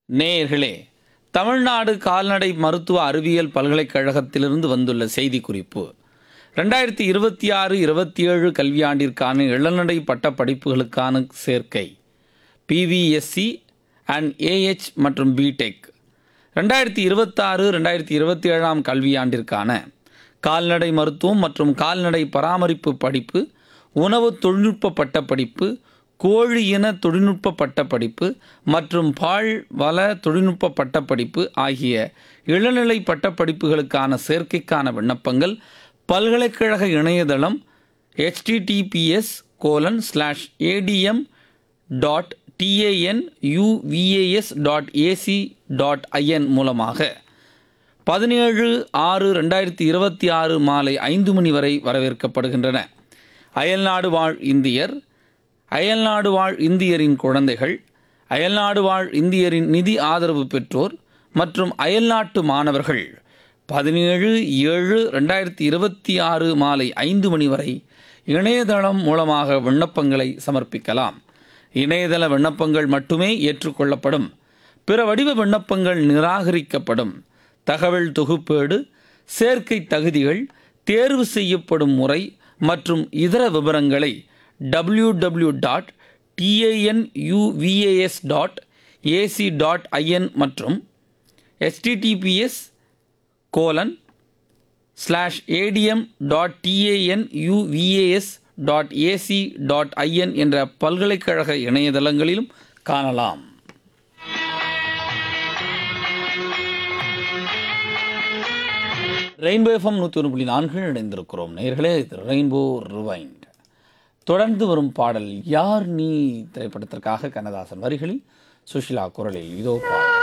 நேயர்களே தமிழ்நாடு கால்நடை மருத்துவ அறிவியல் பல்கலைக்கழகத்திலிருந்து வந்துள்ள செய்திக்குறிப்பு ரெண்டாயிரத்தி இருபத்தி ஆறு இருபத்தி ஏழு கல்வியாண்டிற்கான இளநிலை பட்ட படிப்புகளுக்கான சேர்க்கை பிவிஎஸ்சி அண்ட் ஏஹெச் மற்றும் பிடெக் ரெண்டாயிரத்தி இருபத்தாறு ரெண்டாயிரத்தி இருபத்தி ஏழாம் கல்வியாண்டிற்கான கால்நடை மருத்துவம் மற்றும் கால்நடை பராமரிப்பு படிப்பு உணவு தொழில்நுட்ப பட்டப்படிப்பு கோழி இன தொழில்நுட்ப பட்டப்படிப்பு மற்றும் பால் வள தொழில்நுட்ப பட்டப்படிப்பு ஆகிய இளநிலை பட்டப்படிப்புகளுக்கான சேர்க்கைக்கான விண்ணப்பங்கள் பல்கலைக்கழக இணையதளம் https colon slash ADM dot TAN UVAS dot AC dot IN மூலமாக பதினேழு ஆறு ரெண்டாயிரத்தி இருபத்தி ஆறு மாலை ஐந்து மணி வரை வரவேற்கப்படுகின்றன அயல்நாடு வாழ் இந்தியர் அயல்நாடு வாழ் இந்தியரின் குழந்தைகள் அயல்நாடு வாழ் இந்தியரின் நிதி ஆதரவு பெற்றோர் மற்றும் அயல்நாட்டு மாணவர்கள் பதினேழு ஏழு ரெண்டாயிரத்தி இருபத்தி ஆறு மாலை ஐந்து மணி வரை இணையதளம் மூலமாக விண்ணப்பங்களை சமர்ப்பிக்கலாம் இணையதள விண்ணப்பங்கள் மட்டுமே ஏற்றுக்கொள்ளப்படும் பிற வடிவ விண்ணப்பங்கள் நிராகரிக்கப்படும் தகவல் தொகுப்பேடு சேர்க்கை தகுதிகள் தேர்வு செய்யப்படும் முறை மற்றும் இதர விவரங்களை W W dot TANUVAS dot AC dot IN மற்றும் HTTPS colon slash ADM dot TAN UVAS dot AC dot IN என்ற பல்கலைக்கழக இணையதளங்களிலும் காணலாம் ரெயின்போ எஃப்எம் நூற்றி ஒன்று புள்ளி நான்கு இணைந்திருக்கிறோம் நேர்களே இது ரெயின்போ ரிவைண்ட் தொடர்ந்து வரும் பாடல் யார் நீ திரைப்படத்திற்காக கண்ணதாசன் வரிகளில் சுஷிலா குரலில் இதோ பாடல்